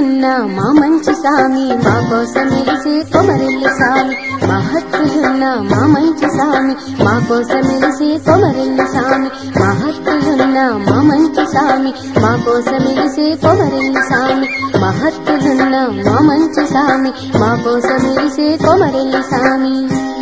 మహత్తులున్న మా మంచి సామి మా కోసం ఎలిసే కొమరెల్లి సామి మహత్తులున్న మా మంచి సామి మా కోసం ఎలిసే కొమరెల్లి సామి మహత్తులున్న మా మంచి సామి మా కోసం ఎలిసే కొమరెల్లి సామి మహత్తులున్న మా మంచి సామి మా కోసం ఎలిసే కొమరెల్లి సామి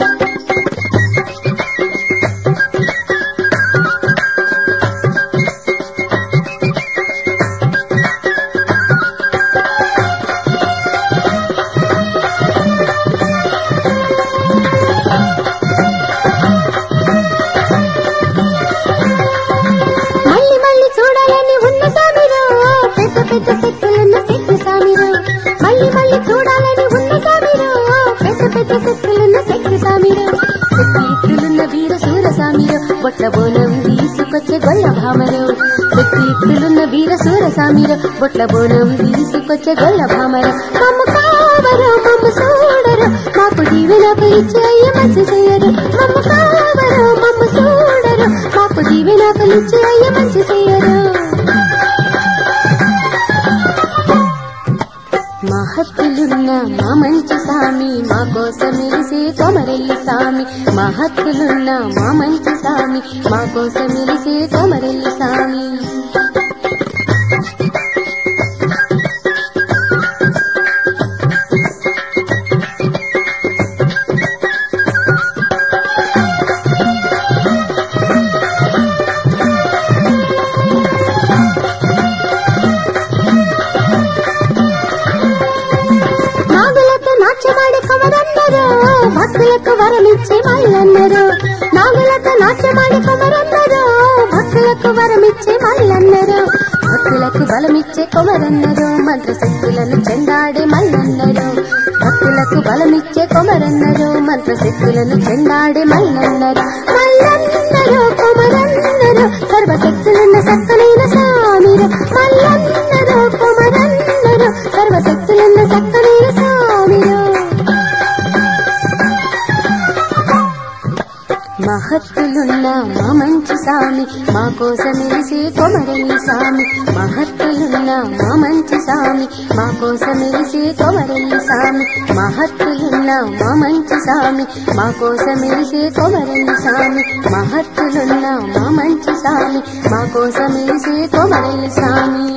మళ్ళీ మళ్ళీ చూడాలని ఉన్న సామిరో పెద్ద పెద్ద శక్తులున్న శక్తి సామిరో మళ్ళీ మళ్ళీ చూడాలని ఉన్న సామిరో పెద్ద పెద్ద శక్తులున్న శక్తి సామిరో శక్తియుక్తులున్న వీర సూర సామిరో బొట్ల బోనం తీసుకొచ్చే గొల్ల భామరో శక్తియుక్తులున్న వీర సూర సామిరో బొట్ల బోనం తీసుకొచ్చే గొల్ల భామరో మమ్మ కావరో మమ్మ చూడరు మాకు దీవెనకు ఇచ్చే అయ్య మంచి చేయరు మమ్మ కావరో మమ్మ చూడరు మాకు దీవెనకు ఇచ్చే అయ్య మంచి చేయరు మహత్తులున్న మా మంచి సామి మా కోసం ఎలిసే కొమరెల్లి సామి మహత్తులున్న మా మంచి సామి మా కోసం ఎలిసే కొమరెల్లి సామి నాగులతో నాట్యమాడే కమరన్నరు భక్తులకు వరమిచ్చే మల్లన్నరు నాగులతో నాట్యమాడే కమరన్నరు భక్తులకు వరమిచ్చే మల్లన్నరు భక్తులకు బలమిచ్చే కొమరన్నరు మంత్రశక్తులను చెండాడే మల్లన్నరు భక్తులకు బలమిచ్చే కొమరన్నరు మంత్రశక్తులను చెండాడే మల్లన్నరు మల్లన్నరు కొమరన్నరు సర్వశక్తులున్న సక్కనైన సామిరు మల్లన్నరు కొమరన్నరు సర్వశక్తులున్న సక్కనైన సామిరు మహత్తులున్న మా మంచి సామి మా కోసం ఎలిసే కొమరెల్లి సామి మహత్తులున్న మా మంచి సామి మా కోసం ఎలిసే కొమరెల్లి సామి మహత్తులున్న మా మంచి సామి మా కోసం ఎలిసే కొమరెల్లి సామి మహత్తులున్న మా మంచి సామి మా కోసం ఎలిసే కొమరెల్లి సామి